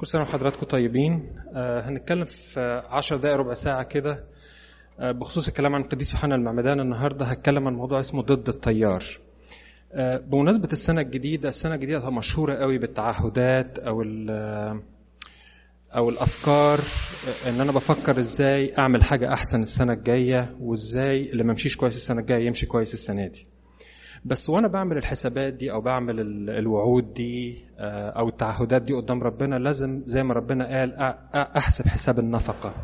كل سنة وحضراتكم طيبين آه هنتكلم في عشر دقائق ربع ساعة كده آه بخصوص الكلام عن القديس يوحنا المعمدان النهاردة هتكلم عن موضوع اسمه ضد التيار آه بمناسبة السنة الجديدة السنة الجديدة مشهورة قوي بالتعهدات أو أو الأفكار إن أنا بفكر إزاي أعمل حاجة أحسن السنة الجاية وإزاي اللي ما مشيش كويس السنة الجاية يمشي كويس السنة دي بس وانا بعمل الحسابات دي او بعمل الوعود دي او التعهدات دي قدام ربنا لازم زي ما ربنا قال احسب حساب النفقه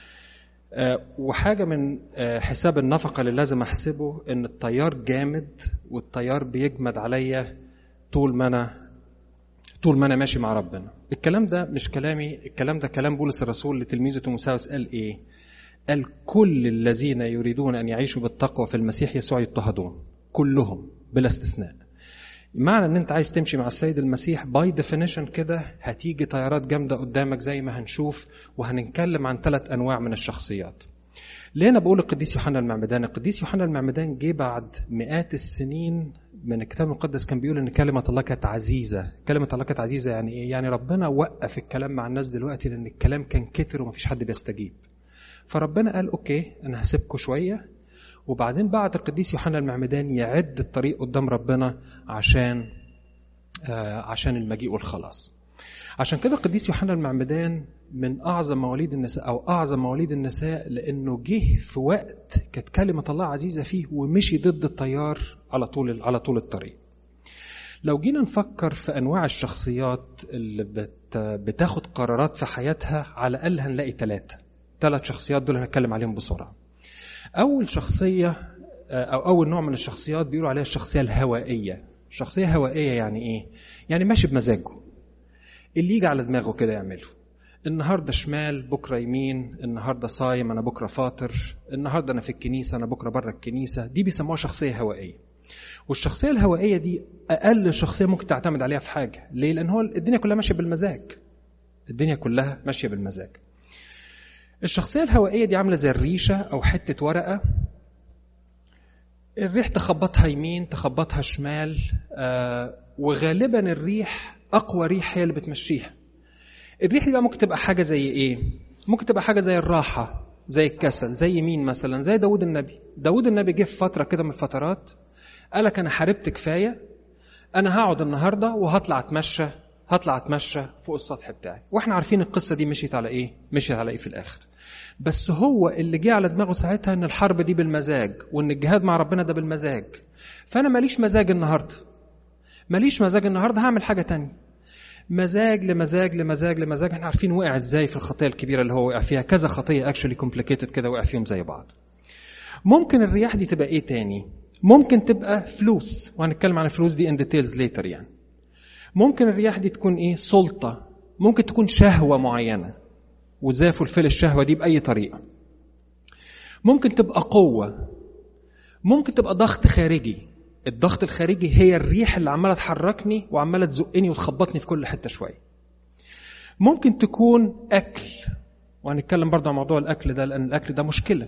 وحاجه من حساب النفقه اللي لازم احسبه ان التيار جامد والتيار بيجمد عليا طول ما انا طول ما انا ماشي مع ربنا الكلام ده مش كلامي الكلام ده كلام بولس الرسول لتلميذه تيموثاوس قال ايه قال كل الذين يريدون ان يعيشوا بالتقوى في المسيح يسوع يضطهدون كلهم بلا استثناء معنى ان انت عايز تمشي مع السيد المسيح باي ديفينيشن كده هتيجي تيارات جامده قدامك زي ما هنشوف وهنتكلم عن ثلاث انواع من الشخصيات ليه انا بقول القديس يوحنا المعمدان القديس يوحنا المعمدان جه بعد مئات السنين من الكتاب المقدس كان بيقول ان كلمه الله كانت عزيزه كلمه الله كانت عزيزه يعني ايه يعني ربنا وقف الكلام مع الناس دلوقتي لان الكلام كان كتر ومفيش حد بيستجيب فربنا قال اوكي انا هسيبكم شويه وبعدين بعت القديس يوحنا المعمدان يعد الطريق قدام ربنا عشان آه عشان المجيء والخلاص عشان كده القديس يوحنا المعمدان من اعظم مواليد النساء او اعظم مواليد النساء لانه جه في وقت كانت كلمه الله عزيزه فيه ومشي ضد التيار على طول على طول الطريق لو جينا نفكر في انواع الشخصيات اللي بت بتاخد قرارات في حياتها على الاقل هنلاقي ثلاثه ثلاث شخصيات دول هنتكلم عليهم بسرعه أول شخصية أو أول نوع من الشخصيات بيقولوا عليها الشخصية الهوائية شخصية هوائية يعني إيه؟ يعني ماشي بمزاجه اللي يجي على دماغه كده يعمله النهاردة شمال بكرة يمين النهاردة صايم أنا بكرة فاطر النهاردة أنا في الكنيسة أنا بكرة بره الكنيسة دي بيسموها شخصية هوائية والشخصية الهوائية دي أقل شخصية ممكن تعتمد عليها في حاجة ليه؟ لأن هو الدنيا كلها ماشية بالمزاج الدنيا كلها ماشية بالمزاج الشخصية الهوائية دي عاملة زي الريشة أو حتة ورقة الريح تخبطها يمين تخبطها شمال آه وغالبا الريح أقوى ريح هي اللي بتمشيها الريح دي بقى ممكن تبقى حاجة زي إيه؟ ممكن تبقى حاجة زي الراحة زي الكسل زي مين مثلا زي داود النبي داود النبي جه في فترة كده من الفترات قالك أنا حاربت كفاية أنا هقعد النهاردة وهطلع أتمشى هطلع أتمشى فوق السطح بتاعي وإحنا عارفين القصة دي مشيت على إيه؟ مشيت على إيه في الآخر بس هو اللي جه على دماغه ساعتها ان الحرب دي بالمزاج وان الجهاد مع ربنا ده بالمزاج فانا ماليش مزاج النهارده ماليش مزاج النهارده هعمل حاجه تانية مزاج لمزاج لمزاج لمزاج احنا عارفين وقع ازاي في الخطيه الكبيره اللي هو وقع فيها كذا خطيه اكشولي كومبليكيتد كده وقع فيهم زي بعض ممكن الرياح دي تبقى ايه تاني ممكن تبقى فلوس وهنتكلم عن الفلوس دي ان ديتيلز ليتر يعني ممكن الرياح دي تكون ايه سلطه ممكن تكون شهوه معينه وازاي فلفل الشهوة دي بأي طريقة ممكن تبقى قوة ممكن تبقى ضغط خارجي الضغط الخارجي هي الريح اللي عمالة تحركني وعمالة تزقني وتخبطني في كل حتة شوية ممكن تكون أكل وهنتكلم برضه عن موضوع الأكل ده لأن الأكل ده مشكلة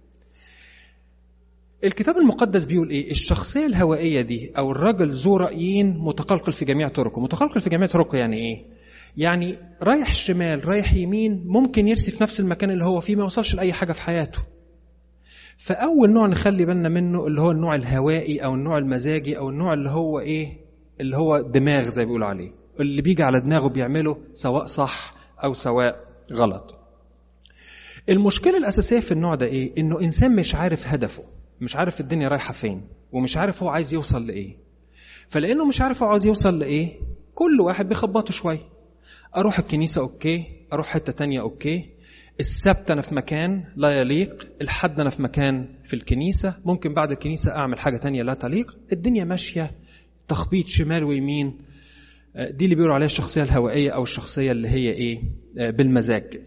الكتاب المقدس بيقول ايه الشخصية الهوائية دي أو الرجل ذو رأيين متقلقل في جميع طرقه متقلقل في جميع طرقه يعني ايه يعني رايح شمال رايح يمين ممكن يرسي في نفس المكان اللي هو فيه ما يوصلش لأي حاجة في حياته فأول نوع نخلي بالنا منه اللي هو النوع الهوائي أو النوع المزاجي أو النوع اللي هو إيه اللي هو دماغ زي ما بيقولوا عليه اللي بيجي على دماغه بيعمله سواء صح أو سواء غلط المشكلة الأساسية في النوع ده إيه إنه إنسان مش عارف هدفه مش عارف الدنيا رايحة فين ومش عارف هو عايز يوصل لإيه فلأنه مش عارف هو عايز يوصل لإيه كل واحد بيخبطه شويه اروح الكنيسه اوكي اروح حته تانية اوكي السبت انا في مكان لا يليق الحد انا في مكان في الكنيسه ممكن بعد الكنيسه اعمل حاجه تانية لا تليق الدنيا ماشيه تخبيط شمال ويمين دي اللي بيقولوا عليها الشخصيه الهوائيه او الشخصيه اللي هي ايه بالمزاج كده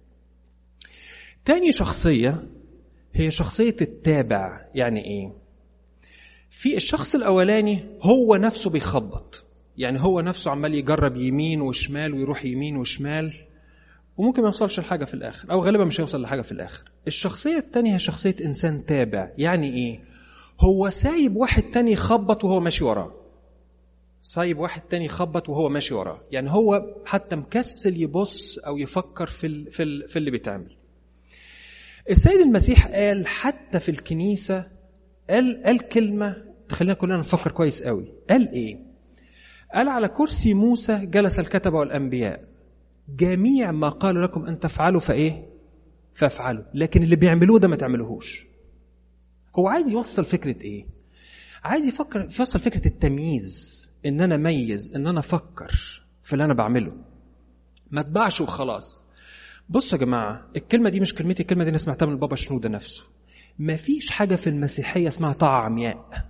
تاني شخصيه هي شخصيه التابع يعني ايه في الشخص الاولاني هو نفسه بيخبط يعني هو نفسه عمال يجرب يمين وشمال ويروح يمين وشمال وممكن ما يوصلش لحاجه في الاخر او غالبا مش هيوصل لحاجه في الاخر الشخصيه الثانيه هي شخصيه انسان تابع يعني ايه هو سايب واحد تاني يخبط وهو ماشي وراه سايب واحد تاني يخبط وهو ماشي وراه يعني هو حتى مكسل يبص او يفكر في ال في, ال في اللي بيتعمل السيد المسيح قال حتى في الكنيسة قال قال كلمة تخلينا كلنا نفكر كويس قوي قال ايه قال على كرسي موسى جلس الكتبة والأنبياء جميع ما قالوا لكم أن تفعلوا فإيه فافعلوا لكن اللي بيعملوه ده ما تعملوهوش هو عايز يوصل فكرة إيه عايز يفكر يوصل فكرة التمييز إن أنا أميز إن أنا أفكر في اللي أنا بعمله ما اتبعش وخلاص بصوا يا جماعة الكلمة دي مش كلمتي الكلمة دي أنا سمعتها من البابا شنودة نفسه مفيش حاجة في المسيحية اسمها طاعة عمياء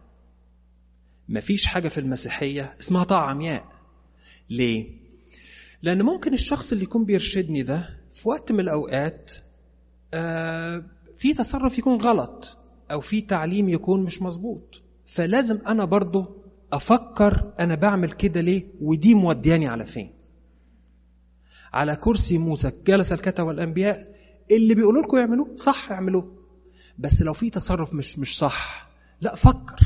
مفيش حاجة في المسيحية اسمها طاعة عمياء ليه؟ لأن ممكن الشخص اللي يكون بيرشدني ده في وقت من الأوقات آه في تصرف يكون غلط أو في تعليم يكون مش مظبوط فلازم أنا برضو أفكر أنا بعمل كده ليه ودي مودياني على فين على كرسي موسى جلس الكتب والأنبياء اللي بيقولوا لكم يعملوه صح اعملوه بس لو في تصرف مش مش صح لا فكر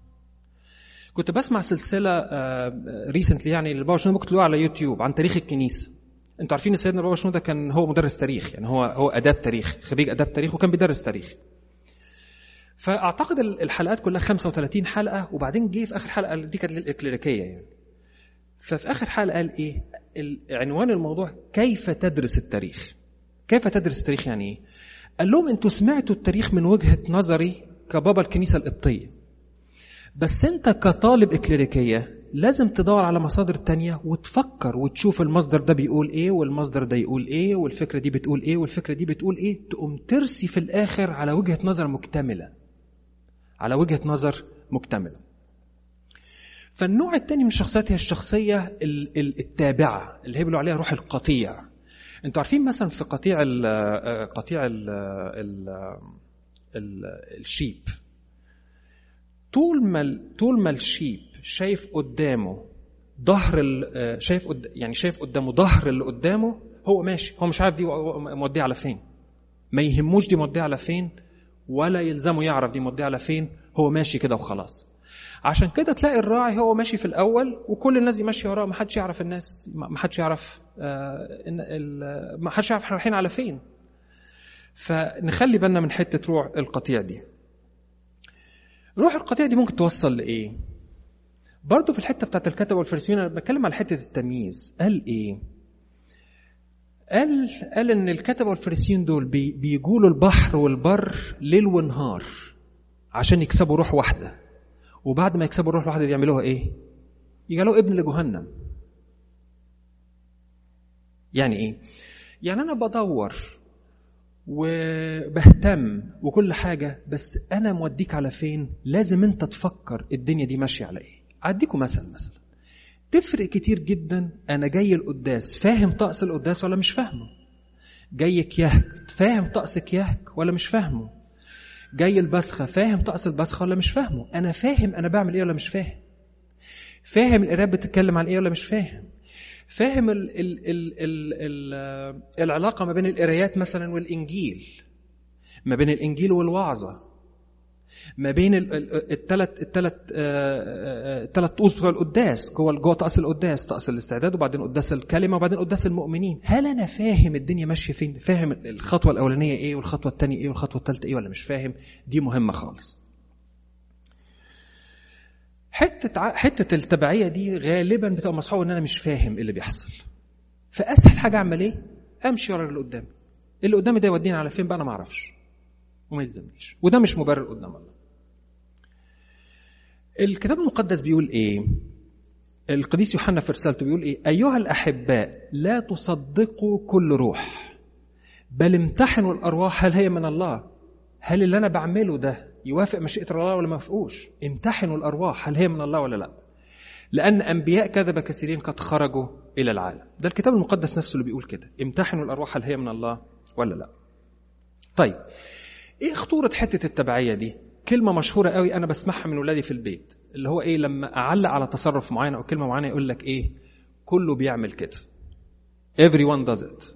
كنت بسمع سلسله ريسنتلي يعني للبابا شنودة ممكن تلاقوها على يوتيوب عن تاريخ الكنيسه انتوا عارفين ان سيدنا البابا شنودة كان هو مدرس تاريخ يعني هو هو اداب تاريخ خريج اداب تاريخ وكان بيدرس تاريخ فاعتقد الحلقات كلها 35 حلقه وبعدين جه في اخر حلقه دي كانت للاكليريكيه يعني ففي اخر حلقه قال ايه عنوان الموضوع كيف تدرس التاريخ كيف تدرس التاريخ يعني ايه قال لهم انتوا سمعتوا التاريخ من وجهه نظري كبابا الكنيسه القبطيه بس انت كطالب اكليريكيه لازم تدور على مصادر تانية وتفكر وتشوف المصدر ده بيقول ايه والمصدر ده يقول ايه والفكره دي بتقول ايه والفكره دي بتقول ايه تقوم ترسي في الاخر على وجهه نظر مكتمله على وجهه نظر مكتمله فالنوع الثاني من الشخصيات هي الشخصيه التابعه اللي هي بيقولوا عليها روح القطيع انتوا عارفين مثلا في قطيع ال قطيع ال ال ال الشيب طول ما طول ما الشيب شايف قدامه ظهر شايف قد يعني شايف قدامه ظهر اللي قدامه هو ماشي هو مش عارف دي موديه على فين ما يهموش دي موديه على فين ولا يلزمه يعرف دي موديه على فين هو ماشي كده وخلاص عشان كده تلاقي الراعي هو ماشي في الاول وكل الناس ماشيه وراه ما حدش يعرف الناس ما حدش يعرف ما حدش يعرف احنا رايحين على فين فنخلي بالنا من حته روح القطيع دي روح القطيع دي ممكن توصل لايه برضه في الحته بتاعت الكتبه والفريسيين انا بتكلم على حته التمييز قال ايه قال قال ان الكتبه والفريسيين دول بي بيجولوا البحر والبر ليل ونهار عشان يكسبوا روح واحده وبعد ما يكسبوا الروح الواحده دي يعملوها ايه يجعلوه ابن لجهنم يعني ايه يعني انا بدور وبهتم وكل حاجة بس أنا موديك على فين لازم أنت تفكر الدنيا دي ماشية على إيه أديكم مثل مثلا تفرق كتير جدا أنا جاي القداس فاهم طقس القداس ولا مش فاهمه جاي كيهك فاهم طقس كيهك ولا مش فاهمه جاي البسخة فاهم طقس البسخة ولا مش فاهمه أنا فاهم أنا بعمل إيه ولا مش فاهم فاهم القراءة بتتكلم عن إيه ولا مش فاهم فاهم ال ال ال ال ال العلاقة ما بين القرايات مثلا والإنجيل ما بين الإنجيل والوعظة ما بين الثلاث الثلاث الثلاث طقوس بتوع القداس جوه جوه طقس القداس طقس الاستعداد وبعدين قداس الكلمه وبعدين قداس المؤمنين هل انا فاهم الدنيا ماشيه فين فاهم الخطوه الاولانيه ايه والخطوه الثانيه ايه والخطوه الثالثه ايه ولا مش فاهم دي مهمه خالص حته حته التبعيه دي غالبا بتبقى مصحوبه ان انا مش فاهم ايه اللي بيحصل فاسهل حاجه اعمل ايه امشي ورا اللي قدامي اللي قدامي ده يوديني على فين بقى انا ما اعرفش وما يلزمنيش وده مش مبرر قدام الله الكتاب المقدس بيقول ايه القديس يوحنا في رسالته بيقول ايه ايها الاحباء لا تصدقوا كل روح بل امتحنوا الارواح هل هي من الله هل اللي انا بعمله ده يوافق مشيئه الله ولا ما يوافقوش امتحنوا الارواح هل هي من الله ولا لا لان انبياء كذب كثيرين قد خرجوا الى العالم ده الكتاب المقدس نفسه اللي بيقول كده امتحنوا الارواح هل هي من الله ولا لا طيب ايه خطوره حته التبعيه دي كلمه مشهوره قوي انا بسمعها من ولادي في البيت اللي هو ايه لما اعلق على تصرف معين او كلمه معينه يقول لك ايه كله بيعمل كده everyone does it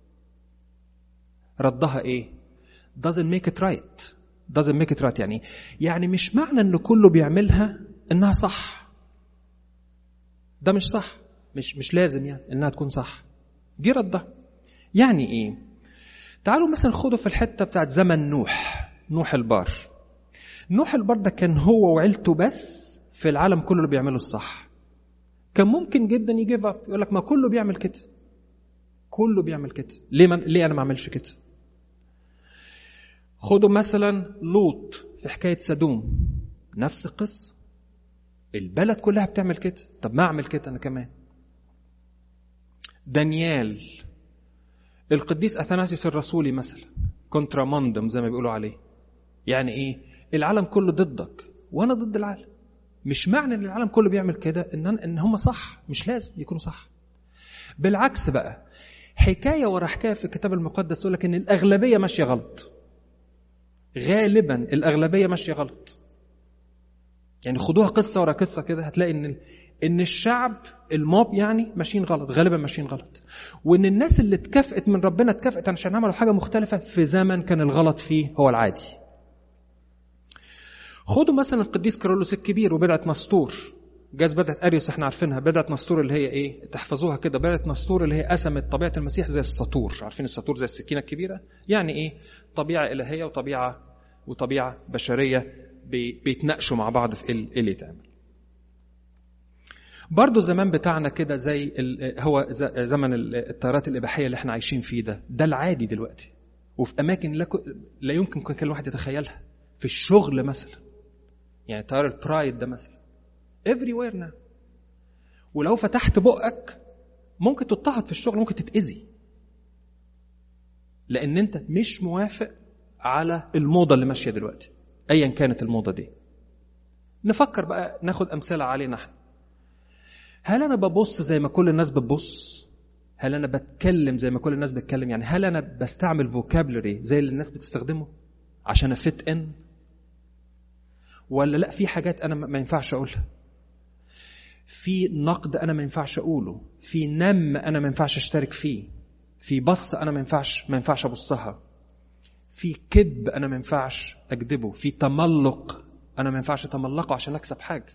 ردها ايه doesn't make it right doesn't make it right يعني يعني مش معنى ان كله بيعملها انها صح ده مش صح مش مش لازم يعني انها تكون صح دي ردها يعني ايه تعالوا مثلا خدوا في الحته بتاعت زمن نوح نوح البار نوح البار ده كان هو وعيلته بس في العالم كله اللي بيعملوا الصح كان ممكن جدا يجيف اب يقول لك ما كله بيعمل كده كله بيعمل كده ليه من... ليه انا ما اعملش كده خدوا مثلا لوط في حكايه سدوم نفس القصه البلد كلها بتعمل كده طب ما اعمل كده انا كمان دانيال القديس اثناسيوس الرسولي مثلا كونتراموندم زي ما بيقولوا عليه يعني ايه العالم كله ضدك وانا ضد العالم مش معنى ان العالم كله بيعمل كده ان ان هم صح مش لازم يكونوا صح بالعكس بقى حكايه ورا حكايه في الكتاب المقدس تقول لك ان الاغلبيه ماشيه غلط غالبا الاغلبيه ماشيه غلط يعني خدوها قصه ورا قصه كده هتلاقي ان ان الشعب الموب يعني ماشيين غلط غالبا ماشيين غلط وان الناس اللي اتكافئت من ربنا اتكافئت عشان عملوا حاجه مختلفه في زمن كان الغلط فيه هو العادي خدوا مثلا القديس كارولوس الكبير وبدعه نسطور جاز بدعه اريوس احنا عارفينها بدعه نسطور اللي هي ايه تحفظوها كده بدعه نسطور اللي هي قسمت طبيعه المسيح زي السطور عارفين السطور زي السكينه الكبيره يعني ايه طبيعه الهيه وطبيعه وطبيعه بشريه بيتناقشوا مع بعض في ايه اللي يتعمل برضه الزمان بتاعنا كده زي هو زمن الطيارات الإباحية اللي احنا عايشين فيه ده ده العادي دلوقتي وفي أماكن لا يمكن كان الواحد يتخيلها في الشغل مثلا يعني طيار البرايد ده مثلا everywhere now ولو فتحت بقك ممكن تضطهد في الشغل ممكن تتأذي لأن أنت مش موافق على الموضة اللي ماشية دلوقتي أيا كانت الموضة دي نفكر بقى ناخد أمثلة علينا احنا هل انا ببص زي ما كل الناس بتبص هل انا بتكلم زي ما كل الناس بتكلم يعني هل انا بستعمل فوكابلري زي اللي الناس بتستخدمه عشان افت ان ولا لا في حاجات انا ما ينفعش اقولها في نقد انا ما ينفعش اقوله في نم انا ما ينفعش اشترك فيه في بص انا ما ينفعش ما ينفعش ابصها في كذب انا ما ينفعش اكذبه في تملق انا ما ينفعش اتملقه عشان اكسب حاجه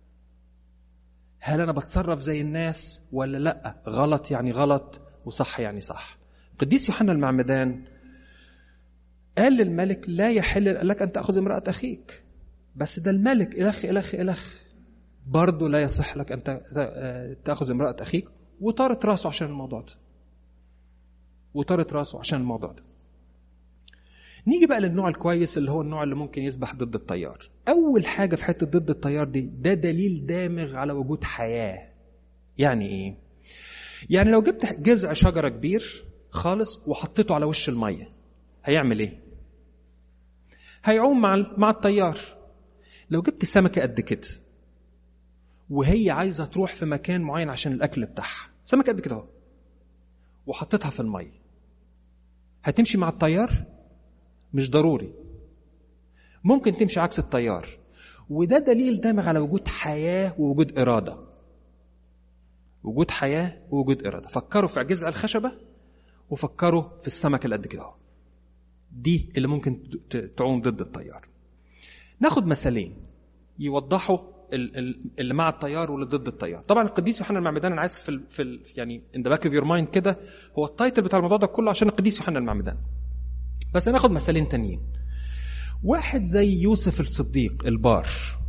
هل انا بتصرف زي الناس ولا لا غلط يعني غلط وصح يعني صح قديس يوحنا المعمدان قال للملك لا يحل لك ان تاخذ امراه اخيك بس ده الملك الخ الخ الخ برضه لا يصح لك ان تاخذ امراه اخيك وطارت راسه عشان الموضوع ده وطارت راسه عشان الموضوع ده نيجي بقى للنوع الكويس اللي هو النوع اللي ممكن يسبح ضد التيار اول حاجه في حته ضد التيار دي ده دليل دامغ على وجود حياه يعني ايه يعني لو جبت جذع شجره كبير خالص وحطيته على وش الميه هيعمل ايه هيعوم مع مع التيار لو جبت سمكه قد كده وهي عايزه تروح في مكان معين عشان الاكل بتاعها سمكه قد كده اهو وحطيتها في الميه هتمشي مع التيار مش ضروري ممكن تمشي عكس التيار وده دليل دامغ على وجود حياة ووجود إرادة وجود حياة ووجود إرادة فكروا في جذع الخشبة وفكروا في السمكة اللي قد كده دي اللي ممكن تعوم ضد التيار ناخد مثالين يوضحوا اللي مع التيار واللي ضد التيار طبعا القديس يوحنا المعمدان انا عايز في ال في ال يعني ان ذا باك اوف يور مايند كده هو التايتل بتاع الموضوع ده كله عشان القديس يوحنا المعمدان بس ناخد مثالين تانيين واحد زي يوسف الصديق البار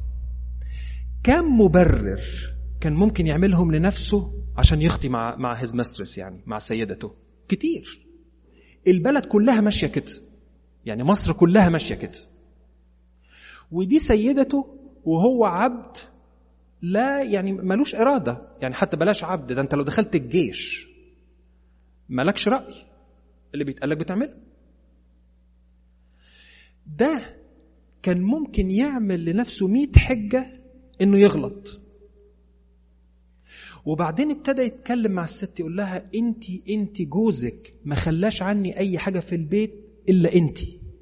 كم مبرر كان ممكن يعملهم لنفسه عشان يخطي مع مع هيز ماسترس يعني مع سيدته كتير البلد كلها ماشيه كده يعني مصر كلها ماشيه كده ودي سيدته وهو عبد لا يعني ملوش اراده يعني حتى بلاش عبد ده انت لو دخلت الجيش مالكش راي اللي بيتقال لك بتعمله ده كان ممكن يعمل لنفسه مئة حجة انه يغلط وبعدين ابتدى يتكلم مع الست يقول لها انت انت جوزك ما خلاش عني اي حاجة في البيت الا انت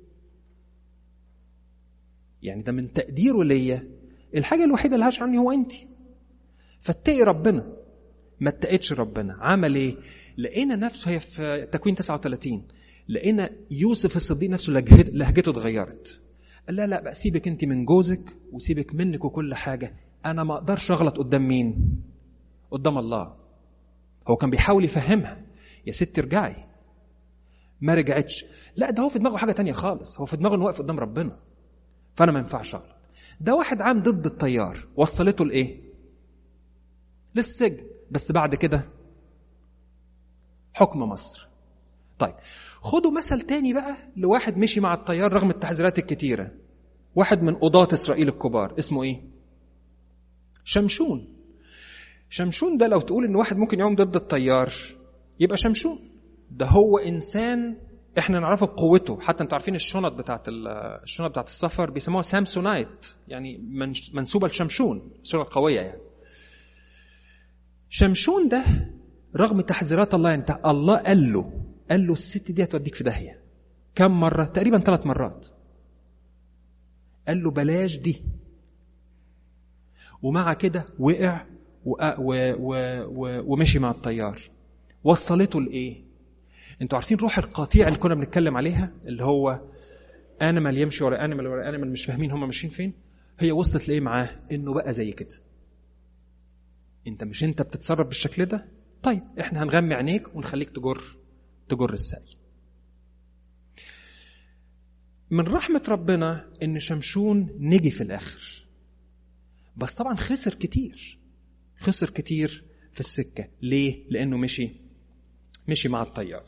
يعني ده من تقديره ليا الحاجة الوحيدة اللي هاش عني هو انت فاتقي ربنا ما اتقيتش ربنا عمل ايه لقينا نفسه هي في تكوين 39 لقينا يوسف الصديق نفسه لهجته اتغيرت قال لا لا بقى سيبك انت من جوزك وسيبك منك وكل حاجه انا ما اقدرش اغلط قدام مين قدام الله هو كان بيحاول يفهمها يا ست ارجعي ما رجعتش لا ده هو في دماغه حاجه تانية خالص هو في دماغه انه واقف قدام ربنا فانا ما ينفعش اغلط ده واحد عام ضد التيار وصلته لايه للسجن بس بعد كده حكم مصر طيب خدوا مثل تاني بقى لواحد مشي مع التيار رغم التحذيرات الكتيرة واحد من قضاة إسرائيل الكبار اسمه إيه؟ شمشون شمشون ده لو تقول إن واحد ممكن يقوم ضد التيار يبقى شمشون ده هو إنسان احنا نعرفه بقوته حتى انتوا عارفين الشنط بتاعت الشنط بتاعت السفر بيسموها سامسونايت يعني منسوبه لشمشون شنط قويه يعني شمشون ده رغم تحذيرات الله انت يعني الله قال له قال له الست دي هتوديك في داهيه كم مره تقريبا ثلاث مرات قال له بلاش دي ومع كده وقع و... و... و... و... ومشي مع الطيار وصلته لايه انتوا عارفين روح القطيع اللي كنا بنتكلم عليها اللي هو انيمال يمشي ورا انيمال ورا انيمال مش فاهمين هم ماشيين فين هي وصلت لايه معاه انه بقى زي كده انت مش انت بتتصرف بالشكل ده طيب احنا هنغمي عينيك ونخليك تجر تجر السعي من رحمة ربنا إن شمشون نجي في الآخر بس طبعا خسر كتير خسر كتير في السكة ليه؟ لأنه مشي مشي مع الطيار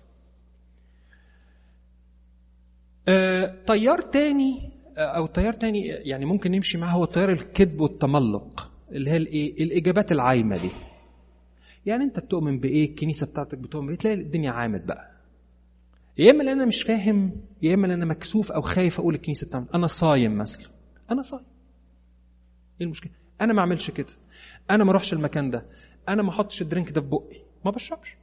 آه، طيار تاني أو طيار تاني يعني ممكن نمشي معاه هو طيار الكذب والتملق اللي هي الإيه؟ الإجابات العايمة دي يعني أنت بتؤمن بإيه؟ الكنيسة بتاعتك بتؤمن بإيه؟ تلاقي الدنيا عامت بقى يا اما لان انا مش فاهم يا اما لان انا مكسوف او خايف اقول الكنيسه بتعمل انا صايم مثلا انا صايم ايه المشكله انا ما اعملش كده انا ما اروحش المكان ده انا ما احطش الدرينك ده في بقي ما بشربش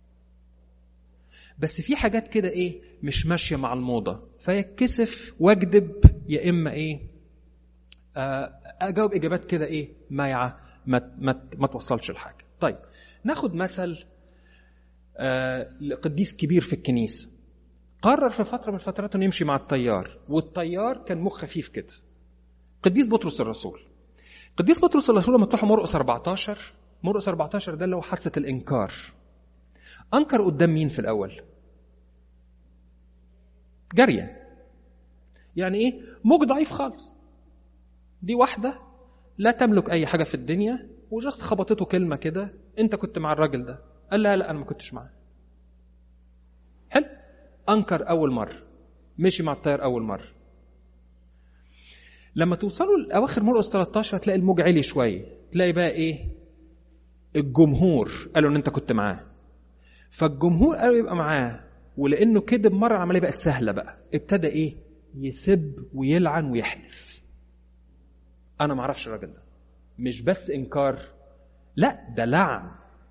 بس في حاجات كده ايه مش ماشيه مع الموضه فيتكسف واكذب يا اما ايه آه اجاوب اجابات كده ايه مايعه ما ما, ما توصلش لحاجه طيب ناخد مثل آه لقديس كبير في الكنيسه قرر في فتره من الفترات انه يمشي مع التيار والتيار كان مخ خفيف كده قديس بطرس الرسول قديس بطرس الرسول لما تروحوا مرقس 14 مرقس 14 ده اللي هو حادثه الانكار انكر قدام مين في الاول جاريه يعني ايه موج ضعيف خالص دي واحده لا تملك اي حاجه في الدنيا وجست خبطته كلمه كده انت كنت مع الراجل ده قال لا لا انا ما كنتش معاه حلو انكر اول مره مشي مع الطيار اول مره لما توصلوا لاواخر مرقس 13 هتلاقي الموج عالي شويه تلاقي بقى ايه الجمهور قالوا ان انت كنت معاه فالجمهور قالوا يبقى معاه ولانه كذب مره العمليه بقت سهله بقى ابتدى ايه يسب ويلعن ويحلف انا ما اعرفش الراجل ده مش بس انكار لا ده لعن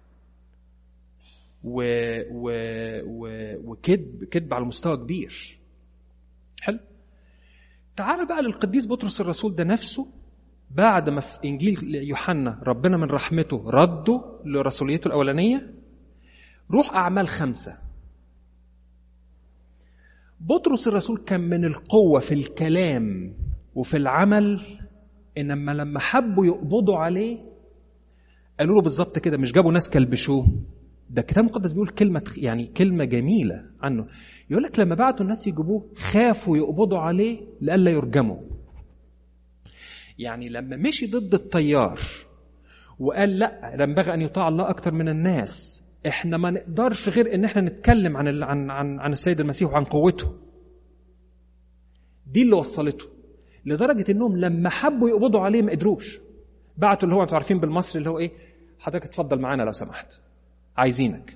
و... و... و... وكذب كذب على مستوى كبير حلو تعال بقى للقديس بطرس الرسول ده نفسه بعد ما في انجيل يوحنا ربنا من رحمته رده لرسوليته الاولانيه روح اعمال خمسه بطرس الرسول كان من القوه في الكلام وفي العمل انما لما حبوا يقبضوا عليه قالوا له بالظبط كده مش جابوا ناس كلبشوه ده الكتاب المقدس بيقول كلمة يعني كلمة جميلة عنه يقول لك لما بعتوا الناس يجيبوه خافوا يقبضوا عليه لئلا يرجموا يعني لما مشي ضد التيار وقال لا ينبغي ان يطاع الله اكثر من الناس احنا ما نقدرش غير ان احنا نتكلم عن عن عن, عن السيد المسيح وعن قوته دي اللي وصلته لدرجه انهم لما حبوا يقبضوا عليه ما قدروش بعتوا اللي هو انتوا عارفين بالمصري اللي هو ايه حضرتك اتفضل معانا لو سمحت عايزينك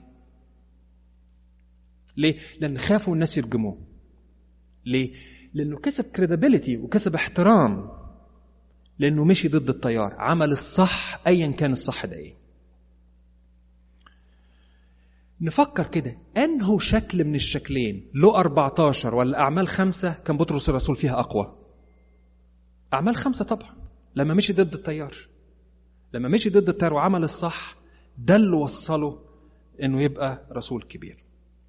ليه؟ لأن خافوا الناس يرجموه ليه؟ لأنه كسب كريديبيليتي وكسب احترام لأنه مشي ضد التيار عمل الصح أيا كان الصح ده إيه نفكر كده أنه شكل من الشكلين له 14 ولا أعمال خمسة كان بطرس الرسول فيها أقوى أعمال خمسة طبعا لما مشي ضد التيار لما مشي ضد التيار وعمل الصح ده اللي وصله انه يبقى رسول كبير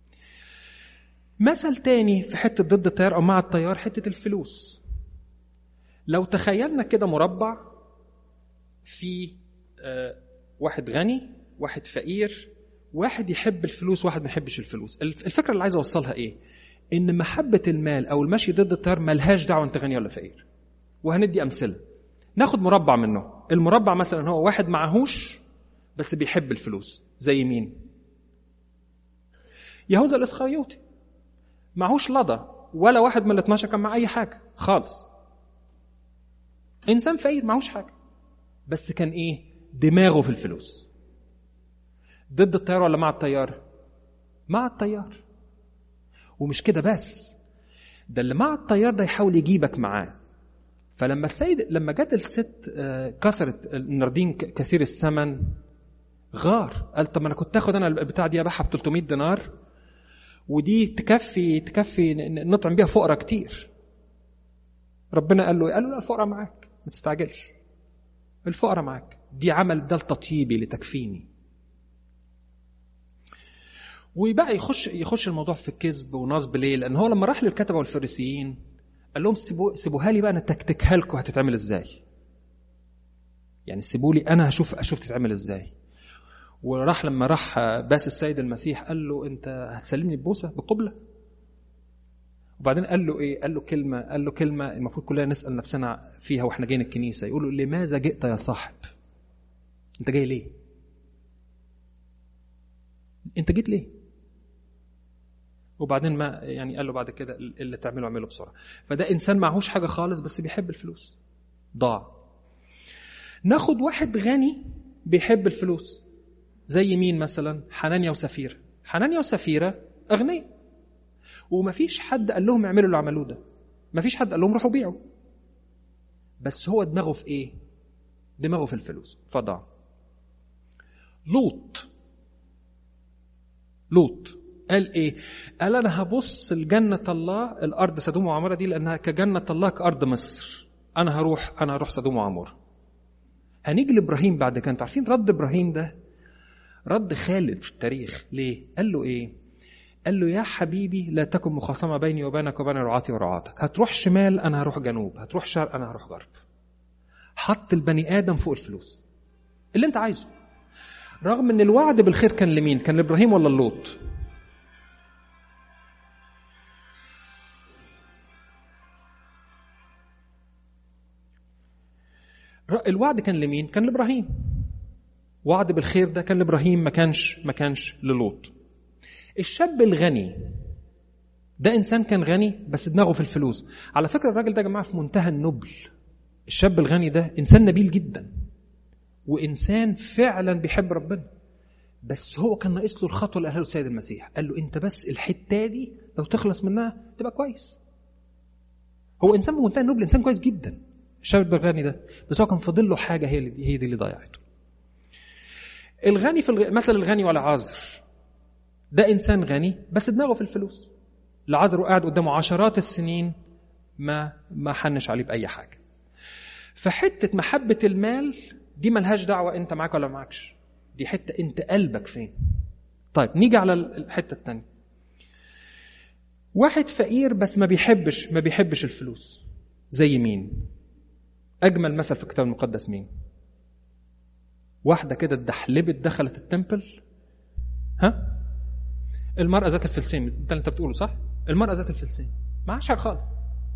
مثل تاني في حتة ضد التيار أو مع التيار حتة الفلوس لو تخيلنا كده مربع في واحد غني واحد فقير واحد يحب الفلوس واحد ما يحبش الفلوس الفكره اللي عايز اوصلها ايه ان محبه المال او المشي ضد التيار ملهاش دعوه انت غني ولا فقير وهندي امثله ناخد مربع منه المربع مثلا هو واحد معهوش بس بيحب الفلوس زي مين يهوذا الاسخريوطي معهوش لضى ولا واحد من ال 12 كان مع اي حاجه خالص انسان فقير معهوش حاجه بس كان ايه دماغه في الفلوس ضد التيار ولا مع التيار مع التيار ومش كده بس ده اللي مع التيار ده يحاول يجيبك معاه فلما السيد لما جت الست كسرت النردين كثير الثمن غار قال طب ما انا كنت اخد انا البتاع دي ابيعها ب 300 دينار ودي تكفي تكفي نطعم بيها فقراء كتير ربنا قال له قال له لا الفقراء معاك ما تستعجلش الفقراء معاك دي عمل ده لتطيبي لتكفيني وبقى يخش يخش الموضوع في الكذب ونصب ليه؟ لان هو لما راح للكتبه والفريسيين قال لهم سيبو سيبوها لي بقى انا تكتكها لكم هتتعمل ازاي. يعني سيبوا لي انا هشوف اشوف تتعمل ازاي. وراح لما راح باس السيد المسيح قال له انت هتسلمني ببوسه بقبله؟ وبعدين قال له ايه؟ قال له كلمه قال له كلمه المفروض كلنا نسال نفسنا فيها واحنا جايين الكنيسه يقول له لماذا جئت يا صاحب؟ انت جاي ليه؟ انت جيت ليه؟ وبعدين ما يعني قال له بعد كده اللي تعمله اعمله بسرعه فده انسان معهوش حاجه خالص بس بيحب الفلوس ضاع ناخد واحد غني بيحب الفلوس زي مين مثلا حنانيا وسفيرة حنانيا وسفيرة أغنياء ومفيش حد قال لهم اعملوا اللي عملوه ده مفيش حد قال لهم روحوا بيعوا بس هو دماغه في ايه دماغه في الفلوس فضاع لوط لوط قال ايه قال انا هبص لجنة الله الارض سدوم وعمورة دي لانها كجنة الله كارض مصر انا هروح انا هروح سدوم وعمورة هنيجي لابراهيم بعد كده انتوا عارفين رد ابراهيم ده رد خالد في التاريخ ليه قال له ايه قال له يا حبيبي لا تكن مخاصمة بيني وبينك وبين رعاتي ورعاتك هتروح شمال انا هروح جنوب هتروح شرق انا هروح غرب حط البني ادم فوق الفلوس اللي انت عايزه رغم ان الوعد بالخير كان لمين كان لابراهيم ولا لوط الوعد كان لمين كان لابراهيم وعد بالخير ده كان لابراهيم ما كانش ما كانش للوط الشاب الغني ده انسان كان غني بس دماغه في الفلوس على فكره الراجل ده يا جماعه في منتهى النبل الشاب الغني ده انسان نبيل جدا وانسان فعلا بيحب ربنا بس هو كان ناقص له الخطوه اللي قالها له السيد المسيح قال له انت بس الحته دي لو تخلص منها تبقى كويس هو انسان بمنتهى النبل انسان كويس جدا الشاب الغني ده بس هو كان فاضل له حاجه هي اللي هي دي اللي ضيعته الغني في الغ... مثل الغني ولا عازر ده انسان غني بس دماغه في الفلوس العذر قاعد قدامه عشرات السنين ما ما حنش عليه باي حاجه فحته محبه المال دي ملهاش دعوه انت معاك ولا معكش دي حته انت قلبك فين طيب نيجي على الحته الثانيه واحد فقير بس ما بيحبش ما بيحبش الفلوس زي مين اجمل مثل في الكتاب المقدس مين واحده كده اتدحلبت دخلت التمبل ها المرأة ذات الفلسين ده اللي انت بتقوله صح؟ المرأة ذات الفلسين معهاش حاجة خالص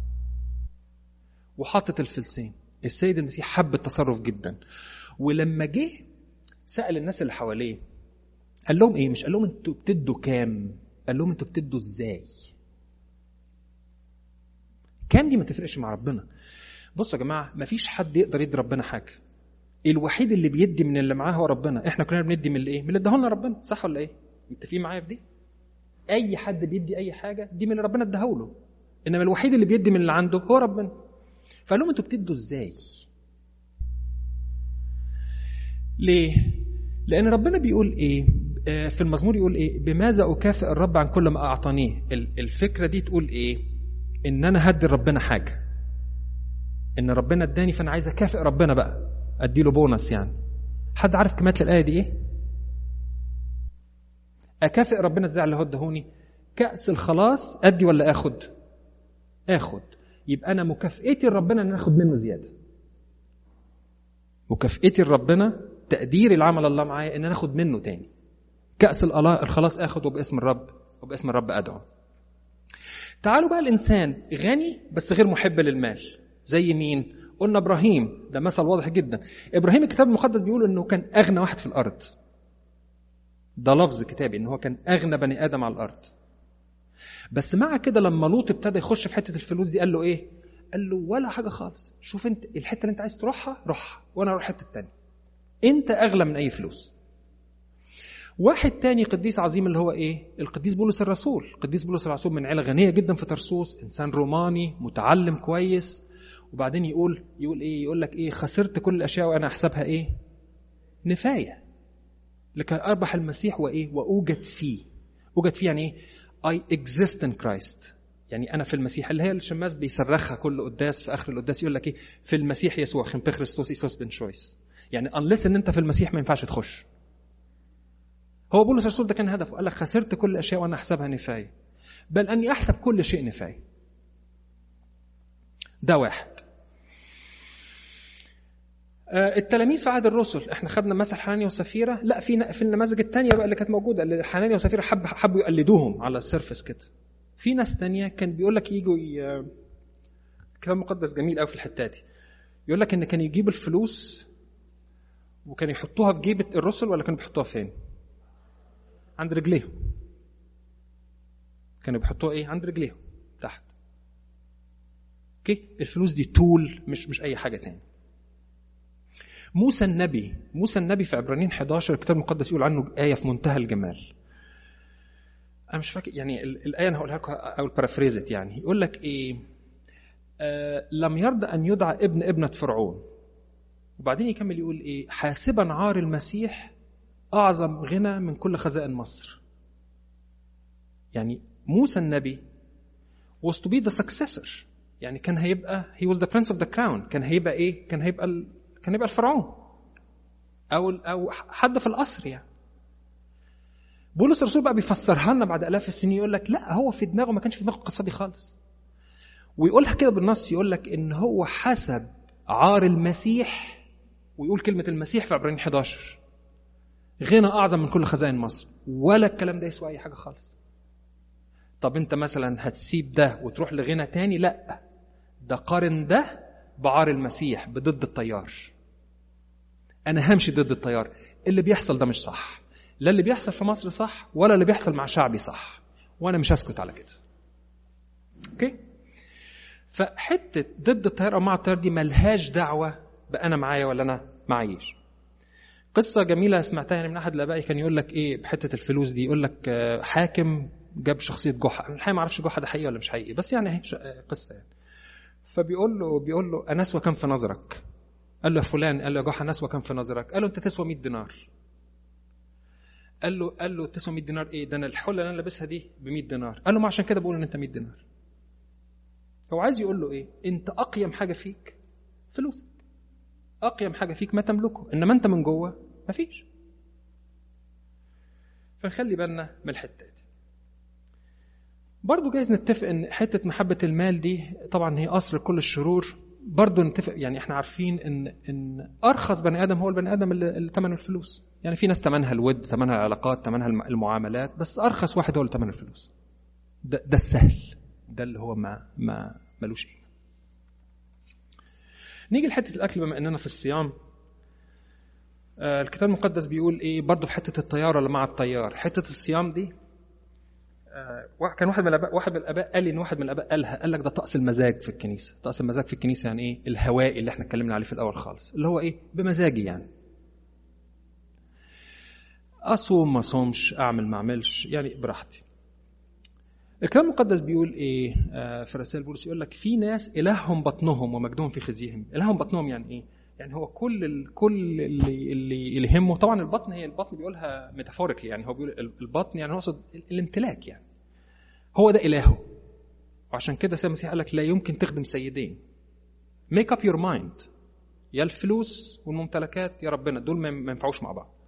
وحطت الفلسين السيد المسيح حب التصرف جدا ولما جه سأل الناس اللي حواليه قال لهم ايه مش قال لهم انتوا بتدوا كام قال لهم انتوا بتدوا ازاي كام دي ما تفرقش مع ربنا بصوا يا جماعه ما فيش حد يقدر يدي ربنا حاجه الوحيد اللي بيدي من اللي معاه هو ربنا احنا كلنا بندي من اللي ايه من اللي اداهولنا ربنا صح ولا ايه متفقين معايا في دي اي حد بيدي اي حاجه دي من اللي ربنا اداهوله انما الوحيد اللي بيدي من اللي عنده هو ربنا فقال لهم انتوا بتدوا ازاي ليه لان ربنا بيقول ايه في المزمور يقول ايه بماذا اكافئ الرب عن كل ما اعطانيه الفكره دي تقول ايه ان انا هدي ربنا حاجه ان ربنا اداني فانا عايز اكافئ ربنا بقى اديله بونص يعني حد عارف كلمات الايه دي ايه اكافئ ربنا ازاي اللي هو ادهوني كاس الخلاص ادي ولا اخد اخد يبقى انا مكافئتي لربنا ان انا اخد منه زياده مكافئتي لربنا تقديري لعمل الله معايا ان انا اخد منه تاني كأس الخلاص اخده باسم الرب وباسم الرب ادعو تعالوا بقى الانسان غني بس غير محب للمال زي مين قلنا ابراهيم ده مثل واضح جدا ابراهيم الكتاب المقدس بيقول انه كان اغنى واحد في الارض ده لفظ كتابي ان هو كان اغنى بني ادم على الارض بس مع كده لما لوط ابتدى يخش في حته الفلوس دي قال له ايه قال له ولا حاجه خالص شوف انت الحته اللي انت عايز تروحها روحها وانا اروح الحته التانية انت اغلى من اي فلوس واحد تاني قديس عظيم اللي هو ايه القديس بولس الرسول القديس بولس الرسول من عيله غنيه جدا في ترسوس انسان روماني متعلم كويس وبعدين يقول يقول ايه يقول لك ايه خسرت كل الاشياء وانا احسبها ايه نفايه لكي اربح المسيح وايه واوجد فيه اوجد فيه يعني ايه I exist in Christ يعني انا في المسيح اللي هي الشماس بيصرخها كل قداس في اخر القداس يقول لك ايه في المسيح يسوع خم بخريستوس ايسوس بن شويس يعني unless ان انت في المسيح ما ينفعش تخش هو بولس الرسول ده كان هدفه قال لك خسرت كل الاشياء وانا احسبها نفايه بل اني احسب كل شيء نفايه ده واحد التلاميذ في عهد الرسل احنا خدنا مثل حنانيا وسفيره لا في في النماذج الثانيه بقى اللي كانت موجوده اللي حنانيا وسفيره حب حبوا يقلدوهم على السيرفس كده في ناس تانية كان بيقول لك يجوا ي... كتاب مقدس جميل قوي في الحته دي يقول لك ان كان يجيب الفلوس وكان يحطوها في جيب الرسل ولا كانوا بيحطوها فين؟ عند رجليهم كانوا بيحطوها ايه؟ عند رجليهم تحت اوكي الفلوس دي تول مش مش اي حاجه تاني موسى النبي موسى النبي في عبرانيين 11 الكتاب المقدس يقول عنه آية في منتهى الجمال أنا مش فاكر يعني الآية أنا هقولها لكم أو البارافريزت يعني يقول لك إيه آه لم يرضى أن يدعى ابن ابنة فرعون وبعدين يكمل يقول إيه حاسبا عار المسيح أعظم غنى من كل خزائن مصر يعني موسى النبي was to be the successor يعني كان هيبقى he was the prince of the crown كان هيبقى ايه كان هيبقى ال... كان يبقى الفرعون او او حد في القصر يعني بولس الرسول بقى بيفسرها لنا بعد الاف السنين يقول لك لا هو في دماغه ما كانش في دماغه القصه دي خالص ويقولها كده بالنص يقول لك ان هو حسب عار المسيح ويقول كلمه المسيح في عبرانيين 11 غنى اعظم من كل خزائن مصر ولا الكلام ده يسوى اي حاجه خالص طب انت مثلا هتسيب ده وتروح لغنى تاني لا ده قارن ده بعار المسيح بضد التيار انا همشي ضد التيار اللي بيحصل ده مش صح لا اللي بيحصل في مصر صح ولا اللي بيحصل مع شعبي صح وانا مش هسكت على كده اوكي فحته ضد التيار او مع التيار دي ملهاش دعوه بانا معايا ولا انا معيش قصه جميله سمعتها يعني من احد الاباء كان يقول لك ايه بحته الفلوس دي يقول لك حاكم جاب شخصيه جحا انا الحقيقه ما اعرفش جحا ده حقيقي ولا مش حقيقي بس يعني اهي قصه يعني فبيقول له بيقول له انسوى كم في نظرك؟ قال له يا فلان قال له يا جحا انسوى كم في نظرك؟ قال له انت تسوى 100 دينار. قال له قال له تسوى 100 دينار ايه؟ ده انا الحله اللي انا لابسها دي ب 100 دينار. قال له ما عشان كده بقول ان انت 100 دينار. هو عايز يقول له ايه؟ انت اقيم حاجه فيك فلوسك. اقيم حاجه فيك ما تملكه، انما انت من جوه مفيش. فنخلي بالنا من الحته دي. برضه جايز نتفق ان حته محبه المال دي طبعا هي اصل كل الشرور برضه نتفق يعني احنا عارفين ان ان ارخص بني ادم هو البني ادم اللي, اللي ثمنه الفلوس يعني في ناس ثمنها الود ثمنها العلاقات ثمنها المعاملات بس ارخص واحد هو اللي ثمن الفلوس ده, ده السهل ده اللي هو ما ما ملوش ايه نيجي لحته الاكل بما اننا في الصيام آه الكتاب المقدس بيقول ايه برضه في حته الطياره اللي مع الطيار حته الصيام دي آه كان واحد من الاباء واحد من الاباء قال لي ان واحد من الاباء قالها قال لك ده طقس المزاج في الكنيسه طقس المزاج في الكنيسه يعني ايه الهوائي اللي احنا اتكلمنا عليه في الاول خالص اللي هو ايه بمزاجي يعني اصوم ما اصومش اعمل ما اعملش يعني براحتي الكتاب المقدس بيقول ايه آه في رسائل بولس يقول لك في ناس الههم بطنهم ومجدهم في خزيهم الههم بطنهم يعني ايه يعني هو كل ال كل اللي اللي اللي يهمه طبعا البطن هي البطن بيقولها ميتافوريكلي يعني هو بيقول البطن يعني هو يقصد الامتلاك يعني هو ده الهه وعشان كده سيد المسيح قال لك لا يمكن تخدم سيدين ميك اب يور مايند يا الفلوس والممتلكات يا ربنا دول ما ينفعوش مع بعض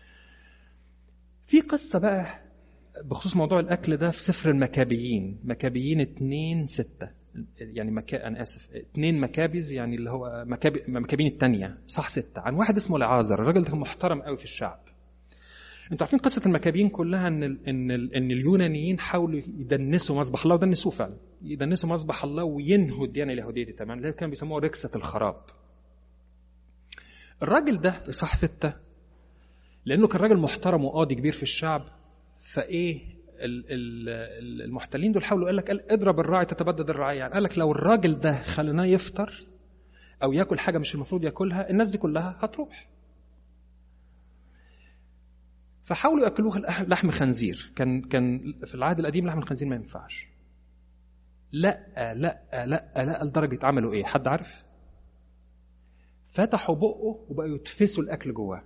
في قصة بقى بخصوص موضوع الأكل ده في سفر المكابيين مكابيين 2 6 يعني مكا انا اسف اثنين مكابز يعني اللي هو مكابي مكابين الثانيه صح سته عن واحد اسمه العازر الراجل ده محترم قوي في الشعب انتوا عارفين قصه المكابين كلها ان ال ان ال ان اليونانيين حاولوا يدنسوا مذبح الله ودنسوه فعلا يدنسوا مذبح الله وينهوا الديانه اليهوديه دي تماما اللي كانوا بيسموها ركسه الخراب الراجل ده في صح ستة لأنه كان راجل محترم وقاضي كبير في الشعب فإيه المحتلين دول حاولوا قال لك قال اضرب الراعي تتبدد الرعاية يعني قال لك لو الراجل ده خليناه يفطر أو ياكل حاجة مش المفروض ياكلها الناس دي كلها هتروح فحاولوا ياكلوه لحم خنزير كان كان في العهد القديم لحم الخنزير ما ينفعش لا لا لا لا لدرجه عملوا ايه حد عارف فتحوا بقه وبقوا يتفسوا الاكل جواه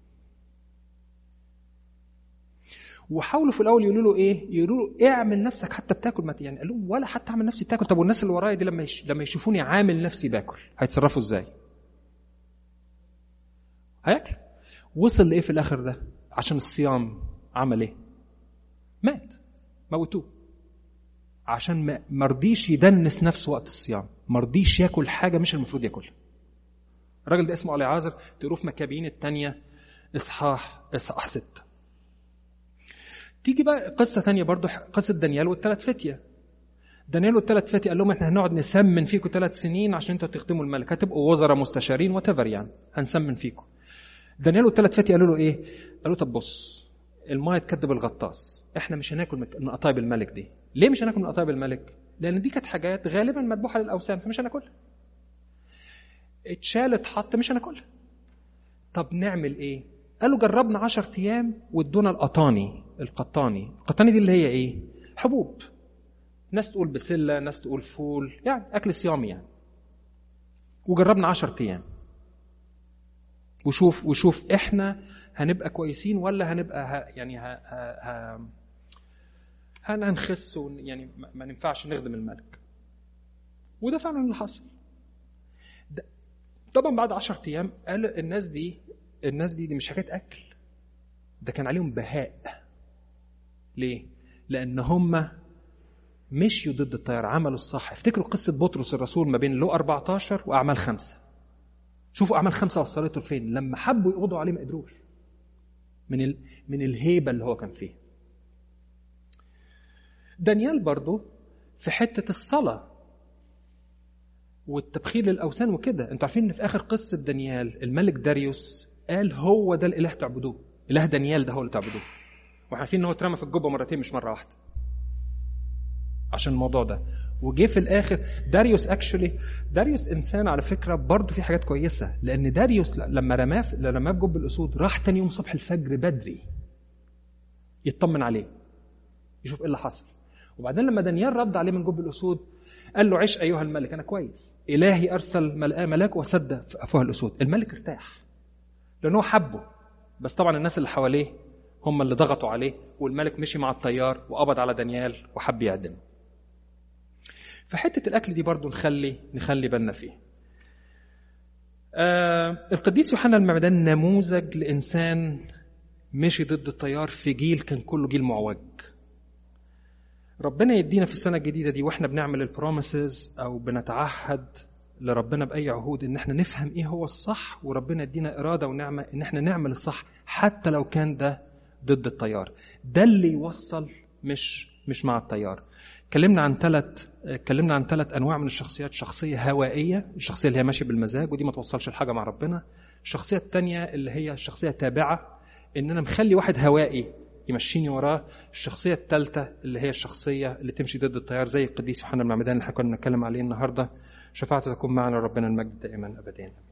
وحاولوا في الاول يقولوا له ايه يقولوا له اعمل نفسك حتى بتاكل ما يعني قال لهم ولا حتى اعمل نفسي بتاكل طب والناس اللي ورايا دي لما يش... لما يشوفوني عامل نفسي باكل هيتصرفوا ازاي هياكل وصل لايه في الاخر ده عشان الصيام عمل ايه مات موتوه عشان ما مرضيش يدنس نفسه وقت الصيام مرضيش ياكل حاجه مش المفروض ياكلها الراجل ده اسمه علي عازر تقروه في مكابين الثانيه اصحاح اصحاح ستة تيجي بقى قصة تانية برضو قصة دانيال والثلاث فتية دانيال والثلاث فتية قال لهم احنا هنقعد نسمن فيكم ثلاث سنين عشان انتوا تخدموا الملك هتبقوا وزراء مستشارين وتفر يعني هنسمن فيكم دانيال والثلاث فتية قالوا له ايه قالوا طب بص المايه تكذب الغطاس احنا مش هناكل من قطايب الملك دي ليه مش هناكل من قطايب الملك لان دي كانت حاجات غالبا مذبوحه للاوثان فمش هناكلها اتشالت حط مش هناكلها طب نعمل ايه قالوا جربنا عشر ايام وادونا القطاني القطاني القطاني دي اللي هي ايه حبوب ناس تقول بسله ناس تقول فول يعني اكل صيامي يعني وجربنا عشر ايام وشوف وشوف احنا هنبقى كويسين ولا هنبقى ها يعني ها ها ها هنخس يعني ما ننفعش نخدم الملك وده فعلا اللي حصل طبعا بعد 10 ايام قال الناس دي الناس دي, دي مش حكايه اكل ده كان عليهم بهاء ليه؟ لان هم مشيوا ضد التيار عملوا الصح افتكروا قصه بطرس الرسول ما بين لو 14 واعمال خمسه شوفوا اعمال خمسه وصلته لفين لما حبوا يقبضوا عليه ما قدروش من ال... من الهيبه اللي هو كان فيها دانيال برضو في حته الصلاه والتبخير للاوثان وكده انتوا عارفين ان في اخر قصه دانيال الملك داريوس قال هو ده الاله تعبدوه اله دانيال ده هو اللي تعبدوه واحنا عارفين ان هو اترمى في الجبه مرتين مش مره واحده عشان الموضوع ده وجه في الاخر داريوس اكشولي داريوس انسان على فكره برضه في حاجات كويسه لان داريوس لما رماه لما رماه في جب الاسود راح تاني يوم صبح الفجر بدري يطمن عليه يشوف ايه اللي حصل وبعدين لما دانيال رد عليه من جب الاسود قال له عش ايها الملك انا كويس الهي ارسل ملاك وسد في افواه الاسود الملك ارتاح لانه حبه بس طبعا الناس اللي حواليه هم اللي ضغطوا عليه والملك مشي مع الطيار وقبض على دانيال وحب يعدمه فحته الاكل دي برضو نخلي نخلي بالنا فيه آه القديس يوحنا المعمدان نموذج لانسان مشي ضد التيار في جيل كان كله جيل معوج ربنا يدينا في السنه الجديده دي واحنا بنعمل البروميسز او بنتعهد لربنا باي عهود ان احنا نفهم ايه هو الصح وربنا يدينا اراده ونعمه ان احنا نعمل الصح حتى لو كان ده ضد التيار ده اللي يوصل مش مش مع التيار اتكلمنا عن ثلاث اتكلمنا عن ثلاث انواع من الشخصيات شخصيه هوائيه الشخصيه اللي هي ماشيه بالمزاج ودي ما توصلش لحاجه مع ربنا الشخصيه الثانيه اللي هي الشخصيه تابعه ان انا مخلي واحد هوائي يمشيني وراه الشخصية الثالثة اللي هي الشخصية اللي تمشي ضد التيار زي القديس يوحنا المعمدان اللي احنا كنا بنتكلم عليه النهاردة شفاعته تكون معنا ربنا المجد دائما أبدين